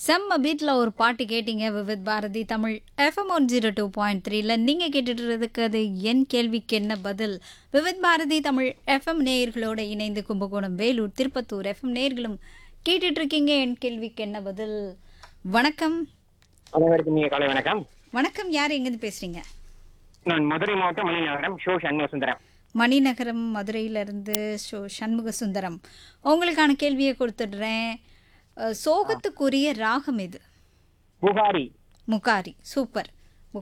செம்ம பீட்டில் ஒரு பாட்டு கேட்டீங்க Vividh Bharati Tamil FM one zero two point த்ரீல நீங்கள் கேட்டுட்டு அது என் கேள்விக்கு என்ன பதில் விவித் பாரதி தமிழ் எஃப்எம் நேயர்களோட இணைந்து கும்பகோணம் வேலூர் திருப்பத்தூர் எஃப்எம் நேயர்களும் கேட்டுட்டு இருக்கீங்க என் கேள்விக்கு என்ன பதில் வணக்கம் அனைவருக்கும் நீங்க காலை வணக்கம் வணக்கம் யார் எங்கேருந்து பேசுறீங்க நான் மதுரை மாவட்டம் மணிநகரம் ஷோ சண்முக சுந்தரம் மணிநகரம் மதுரையிலிருந்து ஷோ சண்முக சுந்தரம் உங்களுக்கான கேள்வியை கொடுத்துடுறேன் அஹ், சோகத்துக்குரிய ராகம் எது புகாரி முகாரி சூப்பர்